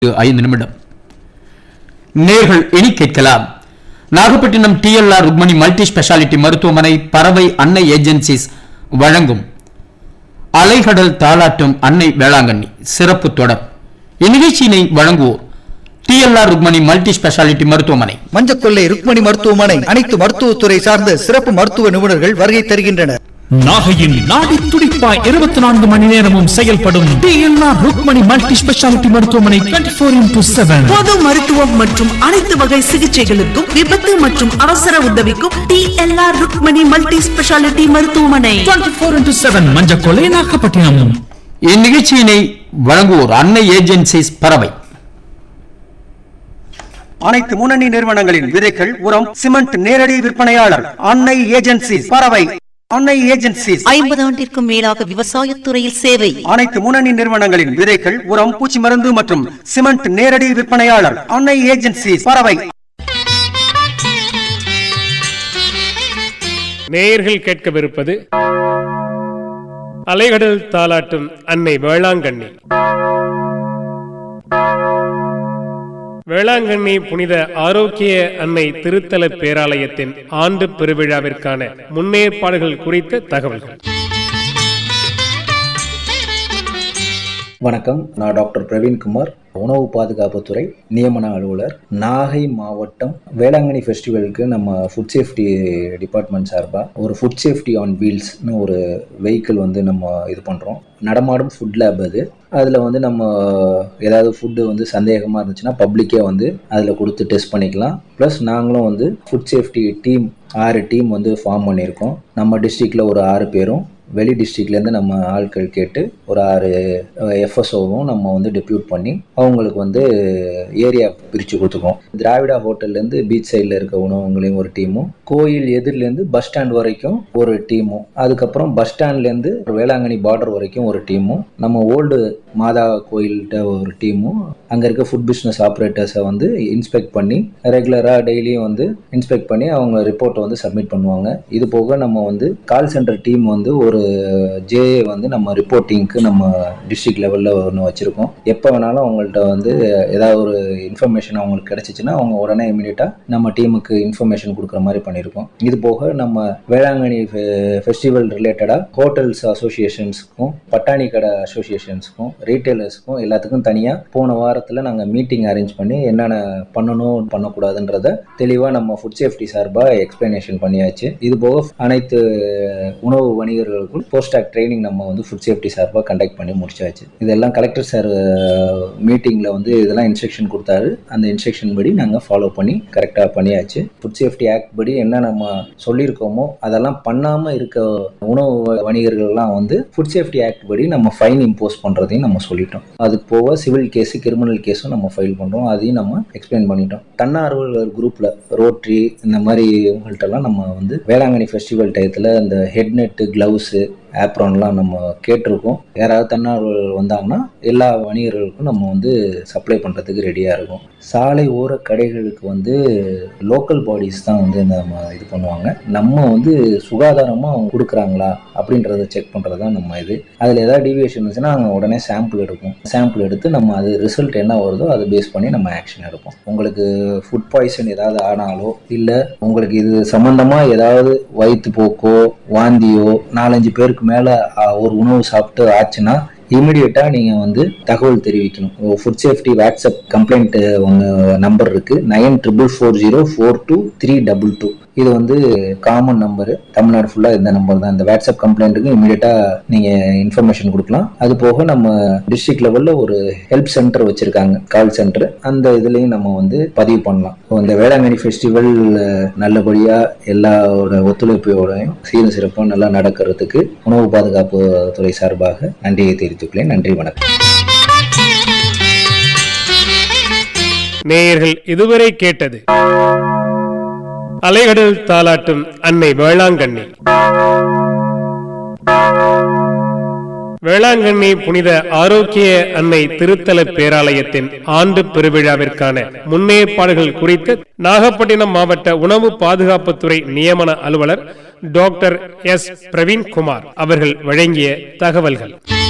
ஐந்து நிமிடம் நேர்கள் இனி கேட்கலாம் Nagapattinam DLR Rukmani multi speciality மருத்துவமனை பறவை அன்னை ஏஜென்சிஸ் வழங்கும் அலைகடல் தாலாட்டும் அன்னை வேளாங்கண்ணி சிறப்பு தொடர் இந்நிகழ்ச்சியினை வழங்குவோர் டிஎல்ஆர் ருக்மணி மல்டி ஸ்பெஷாலிட்டி மருத்துவமனை மஞ்சக்கொள்ளை ருக்மணி மருத்துவமனை அனைத்து மருத்துவத்துறை சார்ந்த சிறப்பு மருத்துவ நிபுணர்கள் வருகை தருகின்றனர் நாகையின் நாடி துடிப்பாய் இருபத்தி நான்கு மணி நேரமும் செயல்படும் டிஎல்ஆர் ருக்மணி மல்டி ஸ்பெஷாலிட்டி மருத்துவமனை டுவெண்ட்டி ஃபோர் இன்டூ செவன் பொது மருத்துவம் மற்றும் அனைத்து வகை சிகிச்சைகளுக்கும் விபத்து மற்றும் அவசர உதவிக்கும் டிஎல்ஆர் ருக்மணி மல்டி ஸ்பெஷாலிட்டி மருத்துவமனை twenty four into seven Manjakollai Nagapattinam இந்நிகழ்ச்சியினை வழங்குவோர் அன்னை ஏஜென்சிஸ் பறவை அனைத்து முன்னணி நிறுவனங்களின் விதைகள் உரம் சிமெண்ட் நேரடி விற்பனையாளர் அன்னை ஏஜென்சி பறவை அன்னை ஏஜென்சி ஐம்பது ஆண்டிற்கும் மேலாக விவசாயத்துறையில் சேவை அனைத்து முன்னணி நிறுவனங்களின் விதைகள் உரம் பூச்சி மருந்து மற்றும் சிமெண்ட் நேரடி விற்பனையாளர் அன்னை ஏஜென்சி பறவை நேயர்கள் கேட்கவிருப்பது அலைகடல் தாலாட்டும் அன்னை வேளாங்கண்ணி வேளாங்கண்ணி புனித ஆரோக்கிய அன்னை திருத்தல பேராலயத்தின் ஆண்டு பெருவிழாவிற்கான முன்னேற்பாடுகள் குறித்த தகவல்கள் வணக்கம் நான் டாக்டர் பிரவீன்குமார் உணவு பாதுகாப்புத்துறை நியமன அலுவலர் நாகை மாவட்டம் வேளாங்கண்ணி ஃபெஸ்டிவலுக்கு நம்ம ஃபுட் சேஃப்டி டிபார்ட்மெண்ட் சார்பாக ஒரு ஃபுட் சேஃப்டி ஆன் வீல்ஸ்னு ஒரு வெஹிக்கிள் வந்து நம்ம இது பண்ணுறோம் நடமாடும் ஃபுட் லேப் அது அதில் வந்து நம்ம ஏதாவது ஃபுட்டு வந்து சந்தேகமாக இருந்துச்சுன்னா பப்ளிக்கே வந்து அதில் கொடுத்து டெஸ்ட் பண்ணிக்கலாம் ப்ளஸ் நாங்களும் வந்து ஃபுட் சேஃப்டி டீம் ஆறு டீம் வந்து ஃபார்ம் பண்ணியிருக்கோம் நம்ம டிஸ்ட்ரிக்டில் ஒரு ஆறு பேரும் வெளி டிஸ்ட்ரிக்ட்லேருந்து நம்ம ஆட்கள் கேட்டு ஒரு ஆறு எஃப்எஸ்ஓவும் நம்ம வந்து டெப்யூட் பண்ணி அவங்களுக்கு வந்து ஏரியா பிரித்து கொடுத்துருக்கோம் திராவிடா ஹோட்டல்லேருந்து பீச் சைடில் இருக்க உணவகங்களையும் ஒரு டீமும் கோயில் எதிர்லேருந்து பஸ் ஸ்டாண்ட் வரைக்கும் ஒரு டீமும் அதுக்கப்புறம் பஸ் ஸ்டாண்ட்லேருந்து வேளாங்கண்ணி பார்டர் வரைக்கும் ஒரு டீமும் நம்ம ஓல்டு மாதா கோயில்கிட்ட ஒரு டீமும் அங்கே இருக்க ஃபுட் பிஸ்னஸ் ஆப்ரேட்டர்ஸை வந்து இன்ஸ்பெக்ட் பண்ணி ரெகுலராக டெய்லியும் வந்து இன்ஸ்பெக்ட் பண்ணி அவங்க ரிப்போர்ட்டை வந்து சப்மிட் பண்ணுவாங்க இது போக நம்ம வந்து கால் சென்டர் டீம் வந்து ஒரு ஜேஏ வந்து நம்ம ரிப்போர்ட்டிங்க்கு நம்ம டிஸ்ட்ரிக்ட் லெவலில் ஒன்று வச்சுருக்கோம் எப்போ வேணாலும் அவங்கள்ட்ட வந்து ஏதாவது ஒரு இன்ஃபர்மேஷன் அவங்களுக்கு கிடைச்சிச்சுன்னா அவங்க உடனே இமீடியட்டாக நம்ம டீமுக்கு இன்ஃபர்மேஷன் கொடுக்குற மாதிரி பண்ணியிருக்கோம் இது போக நம்ம வேளாங்கண்ணி ஃபெஸ்டிவல் ரிலேட்டடாக ஹோட்டல்ஸ் அசோசியேஷன்ஸுக்கும் பட்டாணி கடை அசோசியேஷன்ஸுக்கும் ரீட்டைலர்ஸ்க்கும் எல்லாத்துக்கும் தனியாக போன வாரத்தில் நாங்கள் மீட்டிங் அரேஞ்ச் பண்ணி என்னென்ன பண்ணணும் பண்ணக்கூடாதுன்றத தெளிவாக நம்ம ஃபுட் சேஃப்டி சார்பாக எக்ஸ்பிளனேஷன் பண்ணியாச்சு இது போக அனைத்து உணவு வணிகர்களுக்கும் போஸ்ட் ஆக் ட்ரைனிங் நம்ம வந்து ஃபுட் சேஃப்டி சார்பாக கண்டக்ட் பண்ணி முடிச்சாச்சு இதெல்லாம் கலெக்டர் சார் மீட்டிங்கில் வந்து இதெல்லாம் இன்ஸ்ட்ரக்ஷன் கொடுத்தாரு அந்த இன்ஸ்ட்ரக்ஷன் படி நாங்கள் ஃபாலோ பண்ணி கரெக்டாக பண்ணியாச்சு ஃபுட் சேஃப்டி ஆக்ட் படி என்ன நம்ம சொல்லியிருக்கோமோ அதெல்லாம் பண்ணாமல் இருக்க உணவு வணிகர்கள்லாம் வந்து ஃபுட் சேஃப்டி ஆக்ட் படி நம்ம ஃபைன் இம்போஸ் பண்ணுறதையும் நம்ம சொல்லிட்டோம் அது போக சிவில் கேஸு கிரிமினல் கேஸும் நம்ம ஃபைல் பண்ணுறோம் அதையும் நம்ம எக்ஸ்பிளைன் பண்ணிட்டோம் தன்னார்வலர் குரூப்பில் ரோட்ரி இந்த மாதிரி இவங்கள்ட்டெல்லாம் நம்ம வந்து வேளாங்கண்ணி ஃபெஸ்டிவல் டயத்தில் இந்த ஹெட்நெட்டு க்ளவுஸு ஆப்ரான்லாம் நம்ம கேட்டிருக்கோம் யாராவது தன்னார்வலர்கள் வந்தாங்கன்னா எல்லா வணிகர்களுக்கும் நம்ம வந்து சப்ளை பண்ணுறதுக்கு ரெடியாக இருக்கும் சாலை ஓர கடைகளுக்கு வந்து லோக்கல் பாடிஸ் தான் வந்து நம்ம இது பண்ணுவாங்க நம்ம வந்து சுகாதாரமாக அவங்க கொடுக்குறாங்களா அப்படின்றத செக் பண்ணுறது தான் நம்ம இது அதில் ஏதாவது டீவியேஷன் இருந்துச்சுன்னா அவங்க உடனே சாம்பிள் எடுப்போம் சாம்பிள் எடுத்து நம்ம அது ரிசல்ட் என்ன வருதோ அதை பேஸ் பண்ணி நம்ம ஆக்ஷன் எடுப்போம் உங்களுக்கு ஃபுட் பாய்சன் ஏதாவது ஆனாலோ இல்லை உங்களுக்கு இது சம்மந்தமாக ஏதாவது வயிற்று போக்கோ வாந்தியோ நாலஞ்சு பேருக்கு மேலே ஒரு உணவு சாப்பிட்டு ஆச்சுன்னா இமிடியட்டாக நீங்கள் வந்து தகவல் தெரிவிக்கணும் ஃபுட் சேஃப்டி வாட்ஸ்அப் கம்ப்ளைண்ட் ஒன்று நம்பர் இருக்குது nine triple four zero four two three double two இது வந்து காமன் நம்பரு தமிழ்நாடு ஃபுல்லாக இந்த நம்பர் தான் இந்த வாட்ஸ்அப் கம்ப்ளைண்ட்டுக்கு இமீடியட்டாக நீங்கள் இன்ஃபர்மேஷன் கொடுக்கலாம் அது போக நம்ம டிஸ்ட்ரிக்ட் லெவலில் ஒரு ஹெல்ப் சென்டர் வச்சுருக்காங்க கால் சென்டர் அந்த இதுலேயும் நம்ம வந்து பதிவு பண்ணலாம் ஸோ இந்த வேளாங்கண்ணி ஃபெஸ்டிவல் நல்லபடியாக எல்லாரோட ஒத்துழைப்போடையும் சீரும் சிறப்பாக நல்லா நடக்கிறதுக்கு உணவு பாதுகாப்பு துறை சார்பாக நன்றியை தெரிவித்துக்கிறேன் நன்றி வணக்கம் நேயர்கள் இதுவரை கேட்டது அலைகடல் தாலாட்டும் அன்னை வேளாங்கண்ணி வேளாங்கண்ணி புனித ஆரோக்கிய அன்னை திருத்தல பேராலயத்தின் ஆண்டு பெருவிழாவிற்கான முன்னேற்பாடுகள் குறித்து நாகப்பட்டினம் மாவட்ட உணவு பாதுகாப்புத்துறை நியமன அலுவலர் டாக்டர் எஸ் பிரவீன்குமார் அவர்கள் வழங்கிய தகவல்கள்